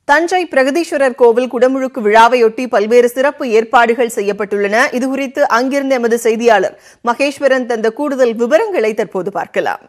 தஞ்சை பிரகதீஸ்வரர் கோவில் குடமுழுக்கு விழாவையொட்டி பல்வேறு சிறப்பு ஏற்பாடுகள் செய்யப்பட்டுள்ளன இதுகுறித்து அங்கிருந்து எமது செய்தியாளர் மகேஸ்வரன் தந்த கூடுதல் விவரங்களை தற்போது பார்க்கலாம்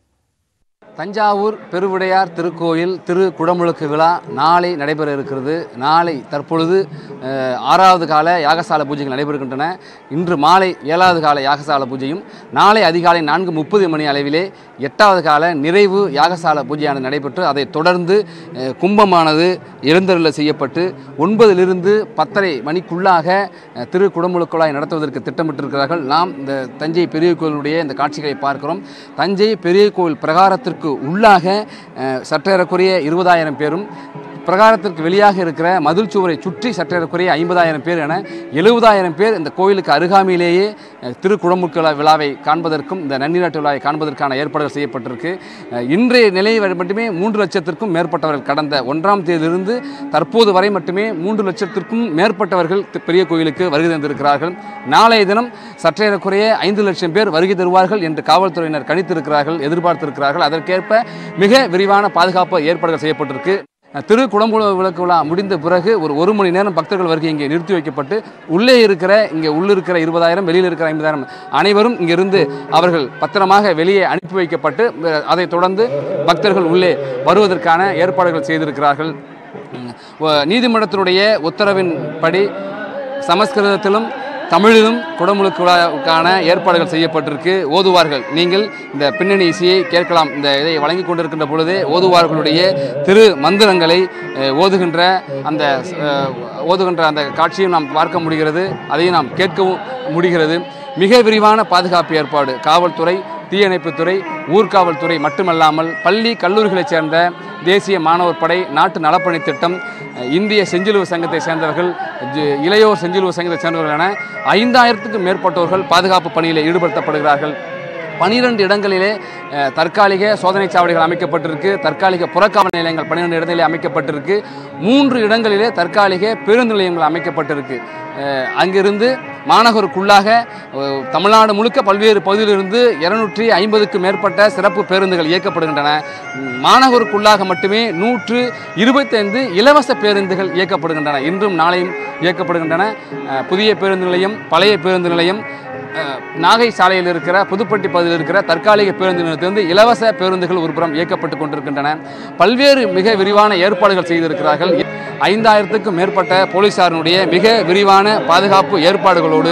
தஞ்சாவூர் பெருவுடையார் திருக்கோயில் திரு குடமுழுக்கு விழா நாளை நடைபெற இருக்கிறது நாளை தற்பொழுது அஹ், ஆறாவது கால யாகசால பூஜைகள் நடைபெறுகின்றன இன்று மாலை ஏழாவது கால யாகசால பூஜையும் நாளை அதிகாலை நான்கு முப்பது மணி அளவிலே எட்டாவது கால நிறைவு யாகசால பூஜையானது நடைபெற்று அதைத் தொடர்ந்து அஹ், கும்பமானது எழுந்தருள செய்யப்பட்டு ஒன்பதிலிருந்து பத்தரை மணிக்குள்ளாக அஹ், திரு குடமுழுக்குழாய் நடத்துவதற்கு திட்டமிட்டிருக்கிறார்கள் நாம் இந்த தஞ்சை பெரிய கோயிலுடைய இந்த காட்சிகளை பார்க்கிறோம் தஞ்சை பெரிய கோயில் பிரகாரத்திற்கு உள்ளாக அஹ், சற்றேறக்குறைய இருபதாயிரம் பேரும் பிரகாரத்திற்கு வெளியாக இருக்கிற மதில் சுவரை சுற்றி சற்றேறக்குறைய ஐம்பதாயிரம் பேர் என எழுபதாயிரம் பேர் இந்த கோயிலுக்கு அருகாமையிலேயே அஹ், திருக்குடமுழுக்கு விழாவை காண்பதற்கும் இந்த நன்னிராட்டு விழாவை காண்பதற்கான ஏற்பாடுகள் செய்யப்பட்டிருக்கு அஹ், இன்றைய நிலையில் மட்டுமே மூன்று லட்சத்திற்கும் மேற்பட்டவர்கள் கடந்த ஒன்றாம் தேதியிலிருந்து தற்போது வரை மட்டுமே மூன்று லட்சத்திற்கும் மேற்பட்டவர்கள் தி- பெரிய கோயிலுக்கு வருகை தந்திருக்கிறார்கள் நாளைய தினம் சற்றேறக்குறைய ஐந்து லட்சம் பேர் வருகை தருவார்கள் என்று காவல்துறையினர் கணித்திருக்கிறார்கள் எதிர்பார்த்திருக்கிறார்கள் அதற்கேற்ப மிக விரிவான பாதுகாப்பு ஏற்பாடுகள் செய்யப்பட்டிருக்கு திரு குடம்புல விளக்கு விழா முடிந்த பிறகு ஒரு ஒரு மணி நேரம் பக்தர்கள் வருகை இங்கே நிறுத்தி வைக்கப்பட்டு உள்ளே இருக்கிற இங்கே உள்ளிருக்கிற இருபதாயிரம் வெளியில் இருக்கிற ஐம்பதாயிரம் அனைவரும் இங்கிருந்து அவர்கள் பத்திரமாக வெளியே அனுப்பி வைக்கப்பட்டு அஹ், அதைத் தொடர்ந்து பக்தர்கள் உள்ளே வருவதற்கான ஏற்பாடுகள் செய்திருக்கிறார்கள் உம், வ- நீதிமன்றத்தினுடைய உத்தரவின்படி சமஸ்கிருதத்திலும் தமிழிலும் குடமுழுக்கு விழாவுக்கான ஏற்பாடுகள் செய்யப்பட்டிருக்கு ஓதுவார்கள் நீங்கள் இந்த பின்னணி இசையை கேட்கலாம் இந்த இதை வழங்கி கொண்டிருக்கின்ற பொழுதே ஓதுவார்களுடைய திரு மந்திரங்களை அஹ், ஓதுகின்ற அந்த அஹ், ஓதுகின்ற அந்த காட்சியும் நாம் பார்க்க முடிகிறது அதையும் நாம் கேட்கவும் முடிகிறது மிக விரிவான பாதுகாப்பு ஏற்பாடு காவல்துறை தீயணைப்புத்துறை ஊர்காவல்துறை மட்டுமல்லாமல் பள்ளி கல்லூரிகளைச் சேர்ந்த தேசிய மாணவர் படை நாட்டு நலப்பணி திட்டம் அஹ், இந்திய செஞ்சிலுவை சங்கத்தை சேர்ந்தவர்கள் ஜ- இளையோர் செஞ்சிலுவை சங்கத்தை சேர்ந்தவர்கள் என ஐந்தாயிரத்துக்கும் மேற்பட்டவர்கள் பாதுகாப்பு பணியில் ஈடுபடுத்தப்படுகிறார்கள் பனிரெண்டு இடங்களிலே அஹ், தற்காலிக சோதனை சாவடிகள் அமைக்கப்பட்டிருக்கு தற்காலிக புறக்காவல் நிலையங்கள் பன்னிரெண்டு இடங்களிலே அமைக்கப்பட்டிருக்கு மூன்று இடங்களிலே தற்காலிக பேருந்து நிலையங்கள் அமைக்கப்பட்டிருக்கு அஹ், அங்கிருந்து மாநகருக்குள்ளாக அஹ், தமிழ்நாடு முழுக்க பல்வேறு பகுதியிலிருந்து இருநூற்றி ஐம்பதுக்கும் மேற்பட்ட சிறப்பு பேருந்துகள் இயக்கப்படுகின்றன உம், மாநகருக்குள்ளாக மட்டுமே நூற்று இருபத்தைந்து இலவச பேருந்துகள் இயக்கப்படுகின்றன இன்றும் நாளையும் இயக்கப்படுகின்றன அஹ், புதிய பேருந்து நிலையம் பழைய பேருந்து நிலையம் அஹ், நாகை சாலையில் இருக்கிற புதுப்பட்டி பகுதியில் இருக்கிற தற்காலிக பேருந்து நிலையத்திலிருந்து இலவச பேருந்துகள் ஒருபுறம் இயக்கப்பட்டு கொண்டிருக்கின்றன பல்வேறு மிக விரிவான ஏற்பாடுகள் செய்திருக்கிறார்கள் ஐந்தாயிரத்துக்கும் மேற்பட்ட போலீசாரினுடைய மிக விரிவான பாதுகாப்பு ஏற்பாடுகளோடு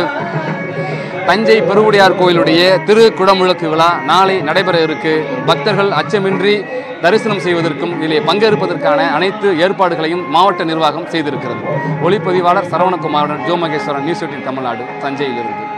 தஞ்சை பெருவுடையார் கோயிலுடைய திரு குடமுழுக்கு விழா நாளை நடைபெற இருக்கு பக்தர்கள் அச்சமின்றி தரிசனம் செய்வதற்கும் இதிலே பங்கேற்பதற்கான அனைத்து ஏற்பாடுகளையும் மாவட்ட நிர்வாகம் செய்திருக்கிறது ஒளிப்பதிவாளர் சரவணகுமாருடன் ஜோ மகேஸ்வரன் நியூஸ் எயிட்டின் தமிழ்நாடு தஞ்சையிலிருந்து